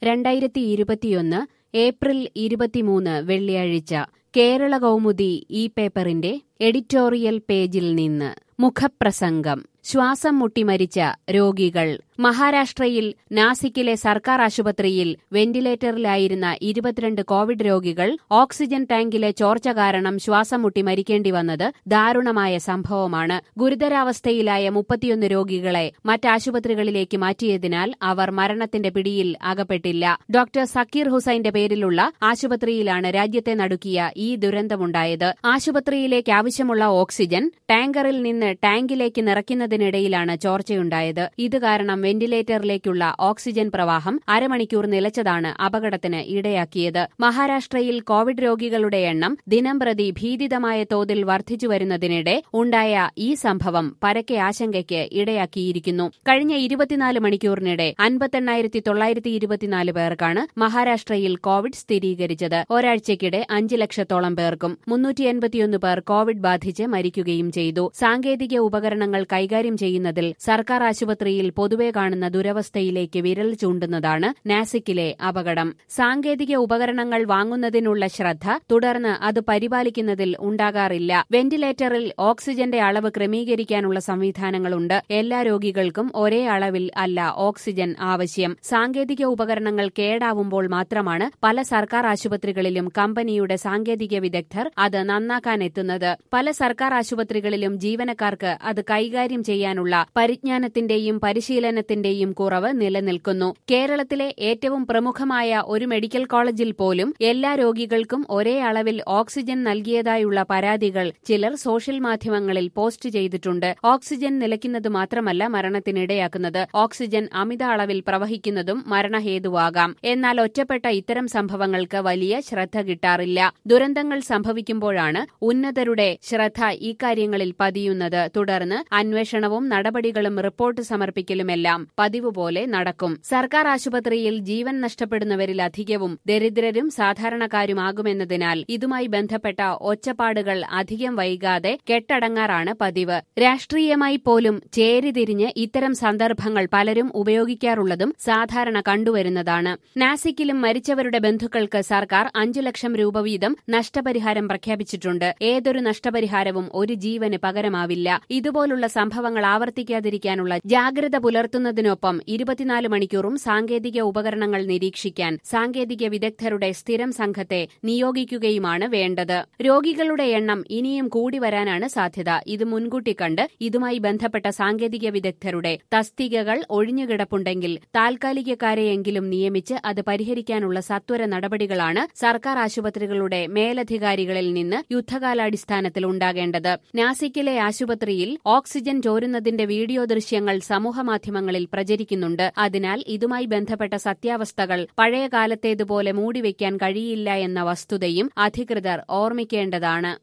രണ്ടായിരത്തി ഇരുപത്തിയൊന്ന് ഏപ്രിൽ ഇരുപത്തിമൂന്ന് വെള്ളിയാഴ്ച കേരള കൗമുദി ഈ പേപ്പറിന്റെ എഡിറ്റോറിയൽ പേജിൽ നിന്ന് മുഖപ്രസംഗം ശ്വാസം മുട്ടി മരിച്ച രോഗികൾ മഹാരാഷ്ട്രയിൽ നാസിക്കിലെ സർക്കാർ ആശുപത്രിയിൽ വെന്റിലേറ്ററിലായിരുന്ന ഇരുപത്തിരണ്ട് കോവിഡ് രോഗികൾ ഓക്സിജൻ ടാങ്കിലെ ചോർച്ച കാരണം ശ്വാസം മുട്ടി മരിക്കേണ്ടി വന്നത് ദാരുണമായ സംഭവമാണ് ഗുരുതരാവസ്ഥയിലായ മുപ്പത്തിയൊന്ന് രോഗികളെ മറ്റാശുപത്രികളിലേക്ക് മാറ്റിയതിനാൽ അവർ മരണത്തിന്റെ പിടിയിൽ അകപ്പെട്ടില്ല ഡോക്ടർ സക്കീർ ഹുസൈന്റെ പേരിലുള്ള ആശുപത്രിയിലാണ് രാജ്യത്തെ നടുക്കിയ ഈ ദുരന്തമുണ്ടായത് ആശുപത്രിയിലേക്ക് ആവശ്യമുള്ള ഓക്സിജൻ ടാങ്കറിൽ നിന്ന് ടാങ്കിലേക്ക് നിറയ്ക്കുന്നതിനിടയിലാണ് ചോർച്ചയുണ്ടായത് ഇത് കാരണം വെന്റിലേറ്ററിലേക്കുള്ള ഓക്സിജൻ പ്രവാഹം അരമണിക്കൂർ നിലച്ചതാണ് അപകടത്തിന് ഇടയാക്കിയത് മഹാരാഷ്ട്രയിൽ കോവിഡ് രോഗികളുടെ എണ്ണം ദിനംപ്രതി ഭീതിതമായ തോതിൽ വർദ്ധിച്ചു വരുന്നതിനിടെ ഉണ്ടായ ഈ സംഭവം പരക്കെ ആശങ്കയ്ക്ക് ഇടയാക്കിയിരിക്കുന്നു കഴിഞ്ഞ ഇരുപത്തിനാല് മണിക്കൂറിനിടെ അൻപത്തെണ്ണായിരത്തി തൊള്ളായിരത്തി ഇരുപത്തിനാല് പേർക്കാണ് മഹാരാഷ്ട്രയിൽ കോവിഡ് സ്ഥിരീകരിച്ചത് ഒരാഴ്ചയ്ക്കിടെ അഞ്ച് ലക്ഷത്തോളം പേർക്കും മുന്നൂറ്റി എൺപത്തിയൊന്ന് പേർ കോവിഡ് ബാധിച്ച് മരിക്കുകയും ചെയ്തു സാങ്കേതിക ഉപകരണങ്ങൾ കൈകാര്യം ചെയ്യുന്നതിൽ സർക്കാർ ആശുപത്രിയിൽ പൊതുവെ കാണുന്ന ദുരവസ്ഥയിലേക്ക് വിരൽ ചൂണ്ടുന്നതാണ് നാസിക്കിലെ അപകടം സാങ്കേതിക ഉപകരണങ്ങൾ വാങ്ങുന്നതിനുള്ള ശ്രദ്ധ തുടർന്ന് അത് പരിപാലിക്കുന്നതിൽ ഉണ്ടാകാറില്ല വെന്റിലേറ്ററിൽ ഓക്സിജന്റെ അളവ് ക്രമീകരിക്കാനുള്ള സംവിധാനങ്ങളുണ്ട് എല്ലാ രോഗികൾക്കും ഒരേ അളവിൽ അല്ല ഓക്സിജൻ ആവശ്യം സാങ്കേതിക ഉപകരണങ്ങൾ കേടാവുമ്പോൾ മാത്രമാണ് പല സർക്കാർ ആശുപത്രികളിലും കമ്പനിയുടെ സാങ്കേതിക വിദഗ്ധർ അത് നന്നാക്കാനെത്തുന്നത് പല സർക്കാർ ആശുപത്രികളിലും ജീവനക്കാർക്ക് അത് കൈകാര്യം ചെയ്യാനുള്ള പരിജ്ഞാനത്തിന്റെയും പരിശീലനത്തിന്റെയും കുറവ് നിലനിൽക്കുന്നു കേരളത്തിലെ ഏറ്റവും പ്രമുഖമായ ഒരു മെഡിക്കൽ കോളേജിൽ പോലും എല്ലാ രോഗികൾക്കും ഒരേ അളവിൽ ഓക്സിജൻ നൽകിയതായുള്ള പരാതികൾ ചിലർ സോഷ്യൽ മാധ്യമങ്ങളിൽ പോസ്റ്റ് ചെയ്തിട്ടുണ്ട് ഓക്സിജൻ നിലയ്ക്കുന്നത് മാത്രമല്ല മരണത്തിനിടയാക്കുന്നത് ഓക്സിജൻ അമിത അളവിൽ പ്രവഹിക്കുന്നതും മരണഹേതുവാകാം എന്നാൽ ഒറ്റപ്പെട്ട ഇത്തരം സംഭവങ്ങൾക്ക് വലിയ ശ്രദ്ധ കിട്ടാറില്ല ദുരന്തങ്ങൾ സംഭവിക്കുമ്പോഴാണ് ഉന്നതരുടെ ശ്രദ്ധ ഇക്കാര്യങ്ങളിൽ പതിയുന്നത് തുടർന്ന് അന്വേഷണവും നടപടികളും റിപ്പോർട്ട് സമർപ്പിക്കലുമെല്ലാം പതിവ് പോലെ നടക്കും സർക്കാർ ആശുപത്രിയിൽ ജീവൻ നഷ്ടപ്പെടുന്നവരിൽ അധികവും ദരിദ്രരും സാധാരണക്കാരുമാകുമെന്നതിനാൽ ഇതുമായി ബന്ധപ്പെട്ട ഒച്ചപ്പാടുകൾ അധികം വൈകാതെ കെട്ടടങ്ങാറാണ് പതിവ് രാഷ്ട്രീയമായി പോലും ചേരിതിരിഞ്ഞ് ഇത്തരം സന്ദർഭങ്ങൾ പലരും ഉപയോഗിക്കാറുള്ളതും സാധാരണ കണ്ടുവരുന്നതാണ് നാസിക്കിലും മരിച്ചവരുടെ ബന്ധുക്കൾക്ക് സർക്കാർ അഞ്ചു ലക്ഷം രൂപ വീതം നഷ്ടപരിഹാരം പ്രഖ്യാപിച്ചിട്ടുണ്ട് ഏതൊരു നഷ്ടപരിഹാരവും ഒരു ജീവന് പകരമാവില്ല ഇതുപോലുള്ള സംഭവങ്ങൾ ആവർത്തിക്കാതിരിക്കാനുള്ള ജാഗ്രത പുലർത്തുന്നതിനൊപ്പം ഇരുപത്തിനാല് മണിക്കൂറും സാങ്കേതിക ഉപകരണങ്ങൾ നിരീക്ഷിക്കാൻ സാങ്കേതിക വിദഗ്ധരുടെ സ്ഥിരം സംഘത്തെ നിയോഗിക്കുകയുമാണ് വേണ്ടത് രോഗികളുടെ എണ്ണം ഇനിയും കൂടി വരാനാണ് സാധ്യത ഇത് മുൻകൂട്ടി കണ്ട് ഇതുമായി ബന്ധപ്പെട്ട സാങ്കേതിക വിദഗ്ധരുടെ തസ്തികകൾ ഒഴിഞ്ഞുകിടപ്പുണ്ടെങ്കിൽ താൽക്കാലികക്കാരെയെങ്കിലും നിയമിച്ച് അത് പരിഹരിക്കാനുള്ള സത്വര നടപടികളാണ് സർക്കാർ ആശുപത്രികളുടെ മേലധികാരികളിൽ നിന്ന് യുദ്ധകാലാടിസ്ഥാനത്തിൽ ഉണ്ടാകേണ്ടത് നാസിക്കിലെ ആശുപത്രിയിൽ ഓക്സിജൻ ചോരുന്നതിന്റെ വീഡിയോ ദൃശ്യങ്ങൾ സമൂഹമാധ്യമങ്ങളിൽ പ്രചരിക്കുന്നുണ്ട് അതിനാൽ ഇതുമായി ബന്ധപ്പെട്ട സത്യാവസ്ഥകൾ പഴയ കാലത്തേതുപോലെ മൂടിവെക്കാൻ കഴിയില്ല എന്ന വസ്തുതയും അധികൃതർ ഓർമ്മിക്കേണ്ടതാണ്